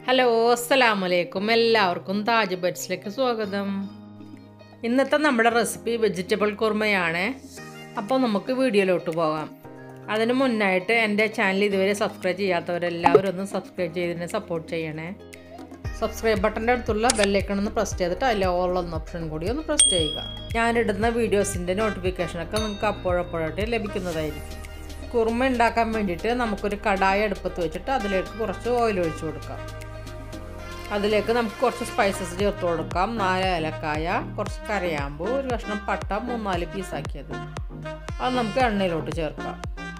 hello അസ്സലാമലൈക്കും എല്ലാവർക്കും താജ് ബറ്റ്സിലേക്ക് സ്വാഗതം ഇന്നത്തെ നമ്മുടെ റെസിപ്പി വെജിറ്റബിൾ കുർമയാണ് അപ്പോൾ നമുക്ക് വീഡിയോയിലോട്ട് പോകാം അതിന് മുന്നായിട്ട് എൻ്റെ ചാനൽ ഇതുവരെ സബ്സ്ക്രൈബ് ചെയ്യാത്തവരെല്ലാവരും ഒന്ന് സബ്സ്ക്രൈബ് ചെയ്തതിനെ സപ്പോർട്ട് ചെയ്യണേ സബ്സ്ക്രൈബ് ബട്ടൻ്റെ അടുത്തുള്ള ബെല്ലൈക്കൺ ഒന്ന് പ്രസ് ചെയ്തിട്ട് അതിൽ ഓൾ എന്ന ഓപ്ഷൻ കൂടി ഒന്ന് പ്രസ് ചെയ്യുക ഞാനിടുന്ന വീഡിയോസിൻ്റെ നോട്ടിഫിക്കേഷനൊക്കെ നിങ്ങൾക്ക് അപ്പോഴപ്പോഴായിട്ട് ലഭിക്കുന്നതായിരിക്കും കുറുമ ഉണ്ടാക്കാൻ വേണ്ടിയിട്ട് നമുക്കൊരു കടായി അടുപ്പത്ത് വെച്ചിട്ട് അതിലേക്ക് കുറച്ച് ഓയിൽ ഒഴിച്ചു കൊടുക്കാം അതിലേക്ക് നമുക്ക് കുറച്ച് സ്പൈസസ് ചേർത്ത് കൊടുക്കാം നാല് ഏലക്കായ കുറച്ച് കരയാമ്പൂ ഒരു കഷ്ണം പട്ട മൂന്നാല് പീസാക്കിയത് അത് നമുക്ക് എണ്ണയിലോട്ട് ചേർക്കാം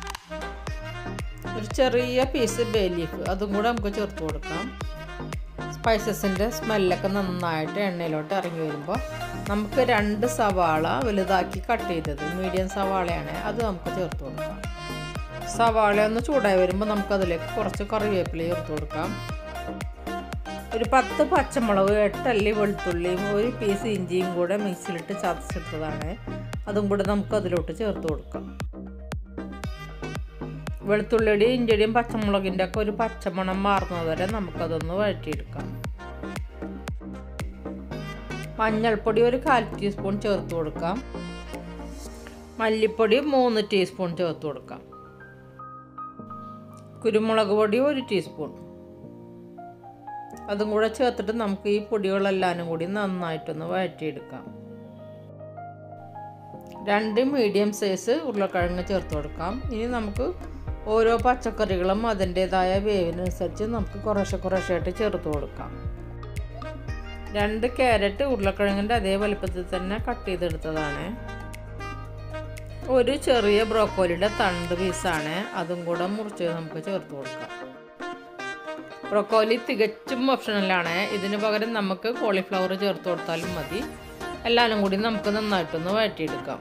ഒരു ചെറിയ പീസ് ബേ ലീഫ് അതും കൂടെ നമുക്ക് ചേർത്ത് കൊടുക്കാം സ്പൈസസിൻ്റെ സ്മെല്ലൊക്കെ നന്നായിട്ട് എണ്ണയിലോട്ട് ഇറങ്ങി വരുമ്പോൾ നമുക്ക് രണ്ട് സവാള വലുതാക്കി കട്ട് ചെയ്തത് മീഡിയം സവാളയാണ് അത് നമുക്ക് ചേർത്ത് കൊടുക്കാം സവാള ഒന്ന് ചൂടായി വരുമ്പോൾ നമുക്കതിലേക്ക് കുറച്ച് കറിവേപ്പില ചേർത്ത് കൊടുക്കാം ഒരു പത്ത് പച്ചമുളക് എട്ടല്ലി വെളുത്തുള്ളിയും ഒരു പീസ് ഇഞ്ചിയും കൂടെ മിക്സിയിലിട്ട് ചതച്ചെടുത്തതാണ് അതും കൂടെ നമുക്ക് അതിലോട്ട് ചേർത്ത് കൊടുക്കാം വെളുത്തുള്ളിയുടെയും ഇഞ്ചിയുടെയും പച്ചമുളകിൻ്റെ ഒക്കെ ഒരു പച്ചമണം മാറുന്നത് വരെ നമുക്കതൊന്ന് വഴറ്റിയെടുക്കാം മഞ്ഞൾപ്പൊടി ഒരു കാൽ ടീസ്പൂൺ ചേർത്ത് കൊടുക്കാം മല്ലിപ്പൊടി മൂന്ന് ടീസ്പൂൺ ചേർത്ത് കൊടുക്കാം കുരുമുളക് പൊടി ഒരു ടീസ്പൂൺ അതും കൂടെ ചേർത്തിട്ട് നമുക്ക് ഈ പൊടികളെല്ലാനും കൂടി നന്നായിട്ടൊന്ന് വഴറ്റിയെടുക്കാം രണ്ട് മീഡിയം സൈസ് ഉരുളക്കിഴങ്ങ് ചേർത്ത് കൊടുക്കാം ഇനി നമുക്ക് ഓരോ പച്ചക്കറികളും അതിൻ്റേതായ വേവിനനുസരിച്ച് നമുക്ക് കുറേശ്ശെ കുറേശ്ശായിട്ട് ചേർത്ത് കൊടുക്കാം രണ്ട് ക്യാരറ്റ് ഉരുളക്കിഴങ്ങിൻ്റെ അതേ വലുപ്പത്തിൽ തന്നെ കട്ട് ചെയ്തെടുത്തതാണ് ഒരു ചെറിയ ബ്രോക്കോലിയുടെ തണ്ട് പീസാണ് അതും കൂടെ മുറിച്ച് നമുക്ക് ചേർത്ത് കൊടുക്കാം ബ്രൊക്കോലി തികച്ചും ഓപ്ഷണലാണ് ഇതിന് പകരം നമുക്ക് കോളിഫ്ലവർ ചേർത്ത് കൊടുത്താലും മതി എല്ലാവരും കൂടി നമുക്ക് നന്നായിട്ടൊന്ന് വഴറ്റിയെടുക്കാം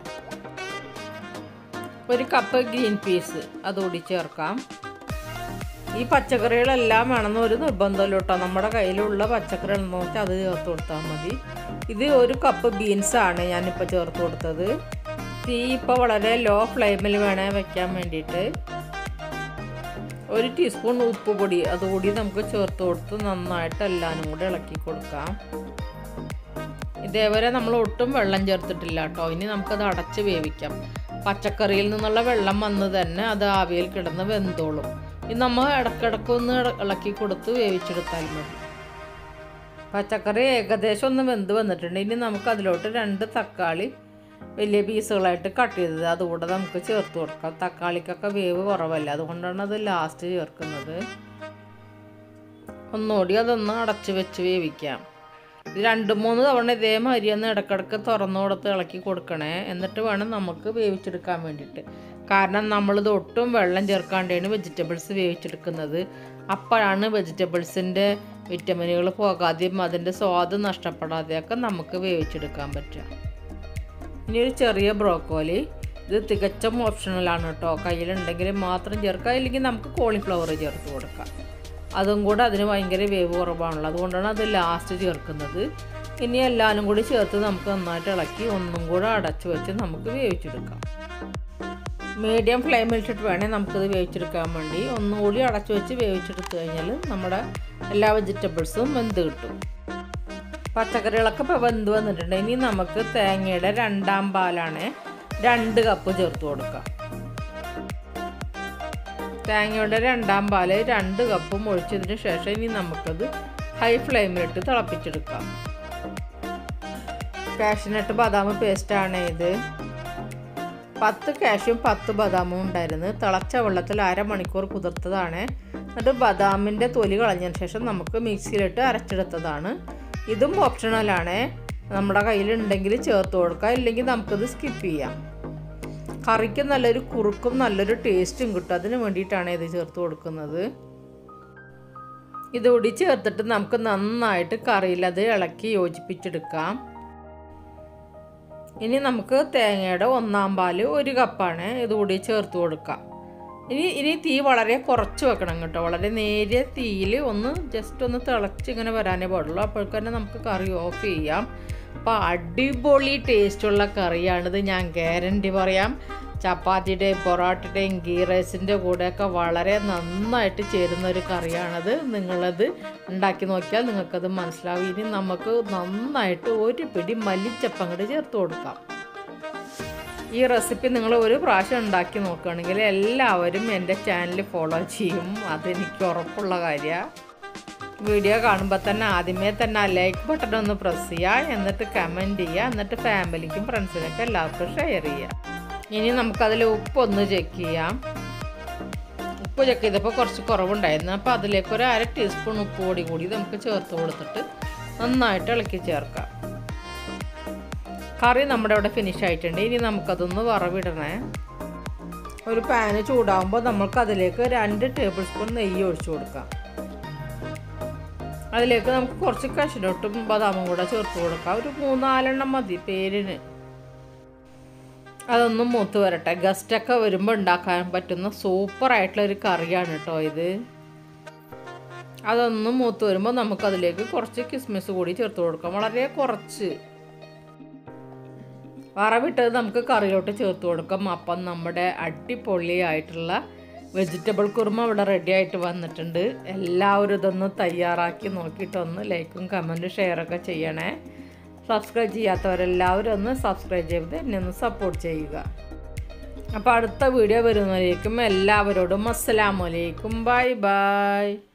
ഒരു കപ്പ് ഗ്രീൻ പീസ് അതുകൂടി ചേർക്കാം ഈ പച്ചക്കറികളെല്ലാം വേണമെന്ന് ഒരു നിർബന്ധമല്ലോ കേട്ടോ നമ്മുടെ കയ്യിലുള്ള പച്ചക്കറി എന്ന് വെച്ചാൽ അത് ചേർത്ത് കൊടുത്താൽ മതി ഇത് ഒരു കപ്പ് ബീൻസാണ് ഞാനിപ്പോൾ ചേർത്ത് കൊടുത്തത് തീ ഇപ്പോൾ വളരെ ലോ ഫ്ലെയിമിൽ വേണേ വെക്കാൻ വേണ്ടിയിട്ട് ഒരു ടീസ്പൂൺ ഉപ്പ് പൊടി അതുകൂടി നമുക്ക് ചേർത്ത് കൊടുത്ത് നന്നായിട്ട് എല്ലാവരും കൂടി ഇളക്കി കൊടുക്കാം ഇതേവരെ നമ്മൾ ഒട്ടും വെള്ളം ചേർത്തിട്ടില്ല കേട്ടോ ഇനി നമുക്കത് അടച്ച് വേവിക്കാം പച്ചക്കറിയിൽ നിന്നുള്ള വെള്ളം വന്ന് തന്നെ അത് ആവിയിൽ കിടന്ന് വെന്തോളും ഇത് നമ്മൾ ഇടക്കിടക്ക് ഒന്ന് ഇളക്കി കൊടുത്ത് വേവിച്ചെടുത്താൽ മതി പച്ചക്കറി ഏകദേശം ഒന്ന് വെന്ത് വന്നിട്ടുണ്ട് ഇനി നമുക്ക് അതിലോട്ട് രണ്ട് തക്കാളി വലിയ പീസുകളായിട്ട് കട്ട് ചെയ്തത് അതുകൂടെ നമുക്ക് ചേർത്ത് കൊടുക്കാം തക്കാളിക്കൊക്കെ വേവ് കുറവല്ല അതുകൊണ്ടാണ് അത് ലാസ്റ്റ് ചേർക്കുന്നത് ഒന്നുകൂടി അതൊന്ന് അടച്ച് വെച്ച് വേവിക്കാം ഇത് രണ്ട് മൂന്ന് തവണ ഇതേമാതിരി ഒന്ന് ഇടക്കിടക്ക് തുറന്നു കൊടുത്ത് ഇളക്കി കൊടുക്കണേ എന്നിട്ട് വേണം നമുക്ക് വേവിച്ചെടുക്കാൻ വേണ്ടിയിട്ട് കാരണം നമ്മളിത് ഒട്ടും വെള്ളം ചേർക്കാണ്ടാണ് വെജിറ്റബിൾസ് വേവിച്ചെടുക്കുന്നത് അപ്പോഴാണ് വെജിറ്റബിൾസിൻ്റെ വിറ്റമിനുകൾ പോകാതെയും അതിൻ്റെ സ്വാദ് നഷ്ടപ്പെടാതെയൊക്കെ നമുക്ക് വേവിച്ചെടുക്കാൻ പറ്റുക ഇനി ഒരു ചെറിയ ബ്രോക്കോലി ഇത് തികച്ചും ഓപ്ഷണലാണ് കേട്ടോ കയ്യിലുണ്ടെങ്കിൽ മാത്രം ചേർക്കാം ഇല്ലെങ്കിൽ നമുക്ക് കോളിഫ്ലവർ ചേർത്ത് കൊടുക്കാം അതും കൂടെ അതിന് ഭയങ്കര വേവ് കുറവാണല്ലോ അതുകൊണ്ടാണ് അത് ലാസ്റ്റ് ചേർക്കുന്നത് ഇനി എല്ലാവരും കൂടി ചേർത്ത് നമുക്ക് നന്നായിട്ട് ഇളക്കി ഒന്നും കൂടെ അടച്ചു വെച്ച് നമുക്ക് വേവിച്ചെടുക്കാം മീഡിയം ഫ്ലെയിമിൽ ഇട്ടിട്ട് വേണേൽ നമുക്കിത് വേവിച്ചെടുക്കാൻ വേണ്ടി ഒന്നുകൂടി അടച്ചു വെച്ച് വേവിച്ചെടുത്ത് കഴിഞ്ഞാൽ നമ്മുടെ എല്ലാ വെജിറ്റബിൾസും വെന്ത് കിട്ടും പച്ചക്കറികളൊക്കെ ഇപ്പോൾ വെന്ത് വന്നിട്ടുണ്ട് ഇനി നമുക്ക് തേങ്ങയുടെ രണ്ടാം പാലാണ് രണ്ട് കപ്പ് ചേർത്ത് കൊടുക്കാം തേങ്ങയുടെ രണ്ടാം പാല് രണ്ട് കപ്പും ഒഴിച്ചതിന് ശേഷം ഇനി നമുക്കത് ഹൈ ഫ്ലെയിമിലിട്ട് തിളപ്പിച്ചെടുക്കാം കാഷ്നട്ട് ബദാം പേസ്റ്റാണ് ഇത് പത്ത് കാഷ്യും പത്ത് ബദാമും ഉണ്ടായിരുന്നു തിളച്ച വെള്ളത്തിൽ അരമണിക്കൂർ കുതിർത്തതാണ് എന്നിട്ട് ബദാമിൻ്റെ തൊലി കളഞ്ഞതിന് ശേഷം നമുക്ക് മിക്സിയിലിട്ട് അരച്ചെടുത്തതാണ് ഇതും ഓപ്ഷണലാണ് നമ്മുടെ കയ്യിലുണ്ടെങ്കിൽ ചേർത്ത് കൊടുക്കാം ഇല്ലെങ്കിൽ നമുക്കത് സ്കിപ്പ് ചെയ്യാം കറിക്ക് നല്ലൊരു കുറുക്കും നല്ലൊരു ടേസ്റ്റും കിട്ടും അതിന് വേണ്ടിയിട്ടാണ് ഇത് ചേർത്ത് കൊടുക്കുന്നത് ഇതുകൂടി ചേർത്തിട്ട് നമുക്ക് നന്നായിട്ട് കറിയിൽ അത് ഇളക്കി യോജിപ്പിച്ചെടുക്കാം ഇനി നമുക്ക് തേങ്ങയുടെ ഒന്നാം പാല് ഒരു കപ്പാണ് ഇതുകൂടി ചേർത്ത് കൊടുക്കാം ഇനി ഇനി തീ വളരെ കുറച്ച് വെക്കണം കേട്ടോ വളരെ നേരിയ തീയിൽ ഒന്ന് ജസ്റ്റ് ഒന്ന് തിളച്ച് ഇങ്ങനെ വരാനേ പാടുള്ളൂ അപ്പോഴേക്ക് തന്നെ നമുക്ക് കറി ഓഫ് ചെയ്യാം അപ്പോൾ അടിപൊളി ടേസ്റ്റുള്ള കറിയാണിത് ഞാൻ ഗ്യാരണ്ടി പറയാം ചപ്പാത്തിയുടെയും പൊറോട്ടയുടെയും ഗീ റൈസിൻ്റെ കൂടെയൊക്കെ വളരെ നന്നായിട്ട് ചേരുന്ന ഒരു കറിയാണത് നിങ്ങളത് ഉണ്ടാക്കി നോക്കിയാൽ നിങ്ങൾക്കത് മനസ്സിലാവും ഇനി നമുക്ക് നന്നായിട്ട് ഒരു പിടി മല്ലിച്ചപ്പം കൂടി ചേർത്ത് കൊടുക്കാം ഈ റെസിപ്പി നിങ്ങൾ ഒരു പ്രാവശ്യം ഉണ്ടാക്കി നോക്കുകയാണെങ്കിൽ എല്ലാവരും എൻ്റെ ചാനൽ ഫോളോ ചെയ്യും അതെനിക്ക് ഉറപ്പുള്ള കാര്യമാണ് വീഡിയോ കാണുമ്പോൾ തന്നെ ആദ്യമേ തന്നെ ആ ലൈക്ക് ബട്ടൺ ഒന്ന് പ്രസ് ചെയ്യുക എന്നിട്ട് കമൻറ്റ് ചെയ്യുക എന്നിട്ട് ഫാമിലിക്കും ഫ്രണ്ട്സിനൊക്കെ എല്ലാവർക്കും ഷെയർ ചെയ്യുക ഇനി നമുക്കതിൽ ഉപ്പൊന്ന് ചെക്ക് ചെയ്യാം ഉപ്പ് ചെക്ക് ചെയ്തപ്പോൾ കുറച്ച് കുറവുണ്ടായിരുന്നു അപ്പോൾ അതിലേക്ക് ഒരു അര ടീസ്പൂൺ ഉപ്പ് പൊടി കൂടി നമുക്ക് ചേർത്ത് കൊടുത്തിട്ട് നന്നായിട്ട് ഇളക്കി ചേർക്കാം കറി നമ്മുടെ ഇവിടെ ഫിനിഷ് ആയിട്ടുണ്ട് ഇനി നമുക്കതൊന്ന് വറവിടണേ ഒരു പാന് ചൂടാകുമ്പോൾ നമുക്ക് അതിലേക്ക് രണ്ട് ടേബിൾ സ്പൂൺ നെയ്യ് ഒഴിച്ചു കൊടുക്കാം അതിലേക്ക് നമുക്ക് കുറച്ച് കശിനൊട്ടും ബദാമും കൂടെ ചേർത്ത് കൊടുക്കാം ഒരു മൂന്നാലെണ്ണം മതി പേരിന് അതൊന്നും മൂത്ത് വരട്ടെ ഗസ്റ്റൊക്കെ വരുമ്പോൾ ഉണ്ടാക്കാൻ പറ്റുന്ന സൂപ്പറായിട്ടുള്ള ഒരു കറിയാണ് കേട്ടോ ഇത് അതൊന്നും മൂത്ത് വരുമ്പോൾ നമുക്കതിലേക്ക് കുറച്ച് കിസ്മിസ് കൂടി ചേർത്ത് കൊടുക്കാം വളരെ കുറച്ച് വറവിട്ടത് നമുക്ക് കറിയിലോട്ട് ചേർത്ത് കൊടുക്കാം അപ്പം നമ്മുടെ അടിപൊളിയായിട്ടുള്ള വെജിറ്റബിൾ കുറുമ ഇവിടെ റെഡി ആയിട്ട് വന്നിട്ടുണ്ട് എല്ലാവരും ഇതൊന്ന് തയ്യാറാക്കി നോക്കിയിട്ടൊന്ന് ലൈക്കും കമൻറ്റും ഷെയറൊക്കെ ചെയ്യണേ സബ്സ്ക്രൈബ് ചെയ്യാത്തവരെല്ലാവരും ഒന്ന് സബ്സ്ക്രൈബ് ചെയ്ത് എന്നെ ഒന്ന് സപ്പോർട്ട് ചെയ്യുക അപ്പോൾ അടുത്ത വീഡിയോ വരുന്നവരേക്കും എല്ലാവരോടും അസ്സലാമലൈക്കും ബൈ ബൈ